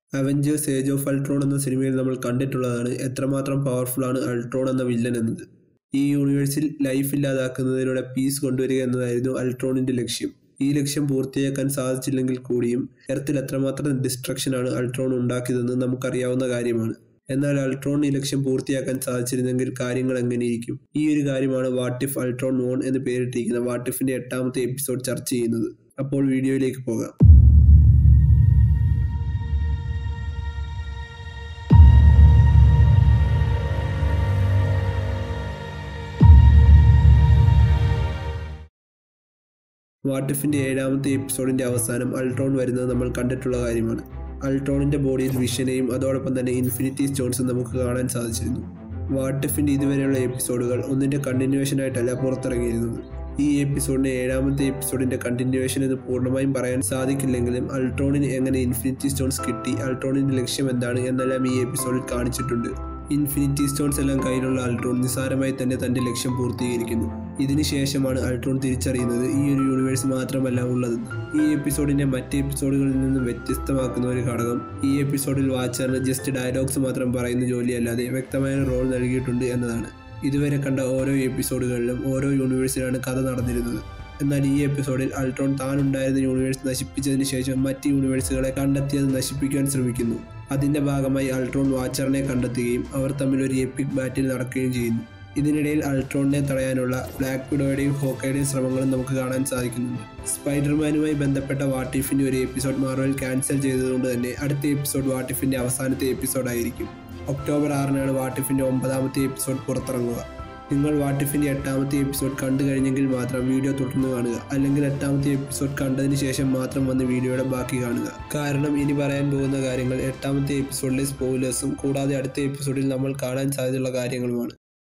Avengers age of Ultron എന്ന സിനിമയിൽ നമ്മൾ കണ്ടിട്ടുള്ളതാണ് എത്രമാത്രം പവർഫുൾ ആണ് അൾട്രോൺ എന്ന വില്ലൻ എന്നത് ഈ യൂണിവേഴ്സിൽ ലൈഫ് ഇല്ലാതാക്കുന്നതിലൂടെ പീസ് കൊണ്ടുവരിക എന്നതായിരുന്നു അൾട്രോണിന്റെ ലക്ഷ്യം ഈ ലക്ഷ്യം പൂർത്തിയാക്കാൻ സാധിച്ചില്ലെങ്കിൽ കൂടിയും എർത്തിൽ എത്രമാത്രം ഡിസ്ട്രക്ഷനാണ് അൾട്രോൺ ഉണ്ടാക്കിയതെന്ന് നമുക്കറിയാവുന്ന കാര്യമാണ് എന്നാൽ അൾട്രോൺ ഈ ലക്ഷ്യം പൂർത്തിയാക്കാൻ സാധിച്ചിരുന്നെങ്കിൽ കാര്യങ്ങൾ എങ്ങനെയിരിക്കും ഈ ഒരു കാര്യമാണ് വാട്ട് ഇഫ് അൾട്രോൺ വോൺ എന്ന് പേരിട്ടിരിക്കുന്ന വാട്ട് ഇഫിന്റെ എട്ടാമത്തെ എപ്പിസോഡ് ചർച്ച ചെയ്യുന്നത് അപ്പോൾ വീഡിയോയിലേക്ക് പോകാം വാട്ടിഫിന്റെ ഏഴാമത്തെ എപ്പിസോഡിന്റെ അവസാനം അൾട്രോൺ വരുന്നത് നമ്മൾ കണ്ടിട്ടുള്ള കാര്യമാണ് അൾട്രോണിന്റെ ബോഡിയിൽ വിഷനെയും അതോടൊപ്പം തന്നെ ഇൻഫിനിറ്റി സ്റ്റോൺസും നമുക്ക് കാണാൻ സാധിച്ചിരുന്നു വാട്ടിഫിന്റെ ഇതുവരെയുള്ള എപ്പിസോഡുകൾ ഒന്നിന്റെ കണ്ടിന്യൂവേഷൻ ആയിട്ടല്ല പുറത്തിറങ്ങിയിരുന്നത് ഈ എപ്പിസോഡിന്റെ ഏഴാമത്തെ എപ്പിസോഡിന്റെ കണ്ടിന്യൂവേഷൻ എന്ന് പൂർണ്ണമായും പറയാൻ സാധിക്കില്ലെങ്കിലും അൾട്രോണിന് എങ്ങനെ ഇൻഫിനിറ്റി സ്റ്റോൺസ് കിട്ടി അൾട്രോണിന്റെ ലക്ഷ്യം എന്താണ് എന്നെല്ലാം ഈ എപ്പിസോഡിൽ കാണിച്ചിട്ടുണ്ട് ഇൻഫിനിറ്റി സ്റ്റോൺസ് എല്ലാം കയ്യിലുള്ള അൾട്രോൺ നിസ്സാരമായി തന്നെ തന്റെ ലക്ഷ്യം പൂർത്തീകരിക്കുന്നു ഇതിനുശേഷമാണ് അൾട്രോൺ തിരിച്ചറിയുന്നത് ഈ ഒരു യൂണിവേഴ്സ് മാത്രമല്ല ഉള്ളതെന്ന് ഈ എപ്പിസോഡിനെ മറ്റ് എപ്പിസോഡുകളിൽ നിന്നും വ്യത്യസ്തമാക്കുന്ന ഒരു ഘടകം ഈ എപ്പിസോഡിൽ വാച്ചറിന് ജസ്റ്റ് ഡയലോഗ്സ് മാത്രം പറയുന്ന ജോലിയല്ലാതെ വ്യക്തമായ റോൾ നൽകിയിട്ടുണ്ട് എന്നതാണ് ഇതുവരെ കണ്ട ഓരോ എപ്പിസോഡുകളിലും ഓരോ യൂണിവേഴ്സിലാണ് കഥ നടന്നിരുന്നത് എന്നാൽ ഈ എപ്പിസോഡിൽ അൾട്രോൺ താൻ ഉണ്ടായിരുന്ന യൂണിവേഴ്സ് നശിപ്പിച്ചതിന് ശേഷം മറ്റ് യൂണിവേഴ്സുകളെ കണ്ടെത്തി അത് നശിപ്പിക്കാൻ ശ്രമിക്കുന്നു അതിന്റെ ഭാഗമായി അൾട്രോൺ വാച്ചറിനെ കണ്ടെത്തുകയും അവർ തമ്മിൽ ഒരു എപ്പിക് ബാറ്റിൽ നടക്കുകയും ചെയ്യുന്നു ഇതിനിടയിൽ അൾട്രോണിനെ തടയാനുള്ള ബ്ലാക്ക് വിഡോയുടെയും ഹോക്കയുടെയും ശ്രമങ്ങളും നമുക്ക് കാണാൻ സാധിക്കുന്നുണ്ട് സ്പൈഡർമാനുമായി ബന്ധപ്പെട്ട വാട്ടിഫിന്റെ ഒരു എപ്പിസോഡ് മാർവൽ ക്യാൻസൽ ചെയ്തതുകൊണ്ട് തന്നെ അടുത്ത എപ്പിസോഡ് വാട്ടിഫിന്റെ അവസാനത്തെ എപ്പിസോഡ് ആയിരിക്കും ഒക്ടോബർ ആറിനാണ് വാട്ടിഫിന്റെ ഒമ്പതാമത്തെ എപ്പിസോഡ് പുറത്തിറങ്ങുക നിങ്ങൾ വാട്ടിഫിന്റെ എട്ടാമത്തെ എപ്പിസോഡ് കണ്ടു കഴിഞ്ഞെങ്കിൽ മാത്രം വീഡിയോ തുടർന്ന് കാണുക അല്ലെങ്കിൽ എട്ടാമത്തെ എപ്പിസോഡ് കണ്ടതിന് ശേഷം മാത്രം വന്ന് വീഡിയോയുടെ ബാക്കി കാണുക കാരണം ഇനി പറയാൻ പോകുന്ന കാര്യങ്ങൾ എട്ടാമത്തെ എപ്പിസോഡിലെ സ്പോയിലേഴ്സും കൂടാതെ അടുത്ത എപ്പിസോഡിൽ നമ്മൾ കാണാൻ സാധ്യതയുള്ള കാര്യങ്ങളുമാണ്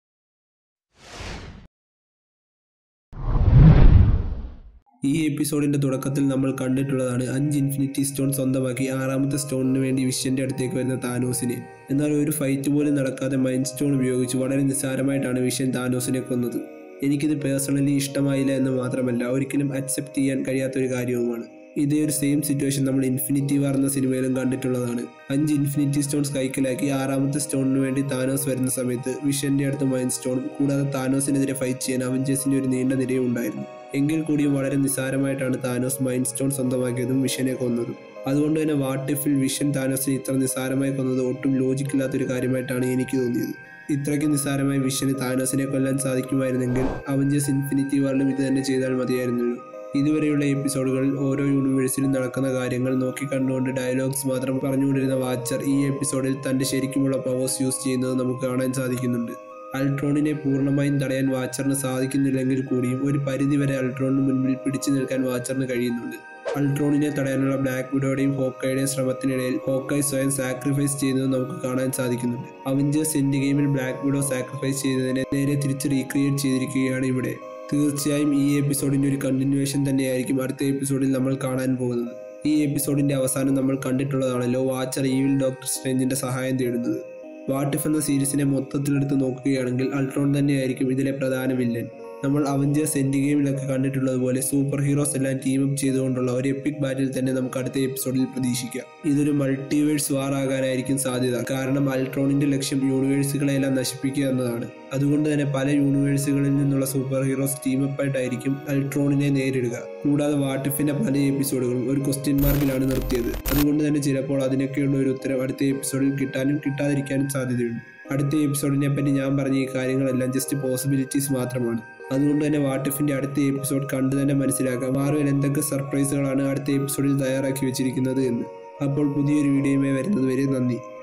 ഈ എപ്പിസോഡിന്റെ തുടക്കത്തിൽ നമ്മൾ കണ്ടിട്ടുള്ളതാണ് അഞ്ച് ഇൻഫിനിറ്റി സ്റ്റോൺ സ്വന്തമാക്കി ആറാമത്തെ സ്റ്റോണിന് വേണ്ടി വിഷ്യന്റെ അടുത്തേക്ക് വരുന്ന താനോസിനെ എന്നാൽ ഒരു ഫൈറ്റ് പോലും നടക്കാതെ മൈൻഡ് സ്റ്റോൺ ഉപയോഗിച്ച് വളരെ നിസ്സാരമായിട്ടാണ് വിഷ്യൻ താനോസിനെ കൊന്നത് എനിക്കിത് പേഴ്സണലി ഇഷ്ടമായില്ല എന്ന് മാത്രമല്ല ഒരിക്കലും അക്സെപ്റ്റ് ചെയ്യാൻ കഴിയാത്ത ഒരു കാര്യവുമാണ് ഇതേ ഒരു സെയിം സിറ്റുവേഷൻ നമ്മൾ ഇൻഫിനിറ്റി വാർ എന്ന സിനിമയിലും കണ്ടിട്ടുള്ളതാണ് അഞ്ച് ഇൻഫിനിറ്റി സ്റ്റോൺസ് കൈക്കലാക്കി ആറാമത്തെ സ്റ്റോണിന് വേണ്ടി താനോസ് വരുന്ന സമയത്ത് വിഷന്റെ അടുത്ത് മൈൻഡ് സ്റ്റോൺ കൂടാതെ താനോസിനെതിരെ ഫൈറ്റ് ചെയ്യാൻ അവഞ്ചേഴ്സിന്റെ ഒരു നീണ്ട നിരയും ഉണ്ടായിരുന്നു എങ്കിൽ കൂടിയും വളരെ നിസ്സാരമായിട്ടാണ് താനോസ് മൈൻഡ് സ്റ്റോൺ സ്വന്തമാക്കിയതും വിഷനെ കൊന്നതും അതുകൊണ്ട് തന്നെ വാട്ടിഫിൽ വിഷൻ താനോസിനെ ഇത്ര നിസ്സാരമായി കൊന്നത് ഒട്ടും ലോജിക്കില്ലാത്തൊരു കാര്യമായിട്ടാണ് എനിക്ക് തോന്നിയത് ഇത്രയ്ക്ക് നിസ്സാരമായി വിഷന് താനോസിനെ കൊല്ലാൻ സാധിക്കുമായിരുന്നെങ്കിൽ അവഞ്ചേഴ്സ് ഇൻഫിനിറ്റി വാറിലും ഇത് തന്നെ ചെയ്താൽ മതിയായിരുന്നല്ലോ ഇതുവരെയുള്ള എപ്പിസോഡുകളിൽ ഓരോ യൂണിവേഴ്സിലും നടക്കുന്ന കാര്യങ്ങൾ നോക്കിക്കണ്ടുകൊണ്ട് ഡയലോഗ്സ് മാത്രം പറഞ്ഞുകൊണ്ടിരുന്ന വാച്ചർ ഈ എപ്പിസോഡിൽ തന്റെ ശരിക്കുമുള്ള പവേഴ്സ് യൂസ് ചെയ്യുന്നത് നമുക്ക് കാണാൻ സാധിക്കുന്നുണ്ട് അൾട്രോണിനെ പൂർണ്ണമായും തടയാൻ വാച്ചറിന് സാധിക്കുന്നില്ലെങ്കിൽ കൂടിയും ഒരു പരിധിവരെ അൾട്രോണിന് മുൻപിൽ പിടിച്ചു നിൽക്കാൻ വാച്ചറിന് കഴിയുന്നുണ്ട് അൾട്രോണിനെ തടയാനുള്ള ബ്ലാക്ക് വിഡോയുടെയും ഹോക്കയുടെയും ശ്രമത്തിനിടയിൽ ഹോക്കായി സ്വയം സാക്രിഫൈസ് ചെയ്യുന്നത് നമുക്ക് കാണാൻ സാധിക്കുന്നുണ്ട് അവഞ്ചേഴ്സ് എൻഡ് ഗെയിമിൽ ബ്ലാക്ക് വിഡോ സാക്രിഫൈസ് ചെയ്തതിനെ നേരെ തിരിച്ച് റീക്രിയേറ്റ് ചെയ്തിരിക്കുകയാണ് ഇവിടെ തീർച്ചയായും ഈ എപ്പിസോഡിന്റെ ഒരു കണ്ടിന്യൂവേഷൻ തന്നെയായിരിക്കും അടുത്ത എപ്പിസോഡിൽ നമ്മൾ കാണാൻ പോകുന്നത് ഈ എപ്പിസോഡിന്റെ അവസാനം നമ്മൾ കണ്ടിട്ടുള്ളതാണല്ലോ വാച്ചർ ഈവിൽ ഡോക്ടർ സ്ട്രേഞ്ചിന്റെ സഹായം തേടുന്നത് വാട്ടിഫ് എന്ന സീരീസിനെ മൊത്തത്തിലെടുത്ത് നോക്കുകയാണെങ്കിൽ അൾട്രോൺ തന്നെയായിരിക്കും ഇതിലെ പ്രധാന വില്ലൻ നമ്മൾ അവഞ്ചേഴ്സ് എൻഡ് ഗെയിമിലൊക്കെ കണ്ടിട്ടുള്ളതുപോലെ സൂപ്പർ ഹീറോസ് എല്ലാം ടീം അപ്പ് ചെയ്തുകൊണ്ടുള്ള ഒരു എപ്പിക് ബാറ്റിൽ തന്നെ നമുക്ക് അടുത്ത എപ്പിസോഡിൽ പ്രതീക്ഷിക്കാം ഇതൊരു മൾട്ടിവേഴ്സ് വാർ ആകാനായിരിക്കും സാധ്യത കാരണം അൾട്രോണിന്റെ ലക്ഷ്യം യൂണിവേഴ്സുകളെല്ലാം നശിപ്പിക്കുക എന്നതാണ് അതുകൊണ്ട് തന്നെ പല യൂണിവേഴ്സുകളിൽ നിന്നുള്ള സൂപ്പർ ഹീറോസ് ടീം അപ്പ് ആയിട്ടായിരിക്കും അൾട്രോണിനെ നേരിടുക കൂടാതെ വാട്ടിഫിന്റെ പല എപ്പിസോഡുകളും ഒരു ക്വസ്റ്റ്യൻ മാർക്കിലാണ് നിർത്തിയത് അതുകൊണ്ട് തന്നെ ചിലപ്പോൾ അതിനൊക്കെയുള്ള ഒരു ഉത്തരം അടുത്ത എപ്പിസോഡിൽ കിട്ടാനും കിട്ടാതിരിക്കാനും സാധ്യതയുണ്ട് അടുത്ത എപ്പിസോഡിനെ പറ്റി ഞാൻ പറഞ്ഞ ഈ കാര്യങ്ങളെല്ലാം ജസ്റ്റ് പോസിബിലിറ്റീസ് മാത്രമാണ് അതുകൊണ്ട് തന്നെ വാട്ടിഫിന്റെ അടുത്ത എപ്പിസോഡ് കണ്ടു തന്നെ മനസ്സിലാക്കാം മാർവൽ എന്തൊക്കെ സർപ്രൈസുകളാണ് അടുത്ത എപ്പിസോഡിൽ തയ്യാറാക്കി വെച്ചിരിക്കുന്നത് എന്ന് അപ്പോൾ പുതിയൊരു വീഡിയോയുമായി വരുന്നത് വരെ നന്ദി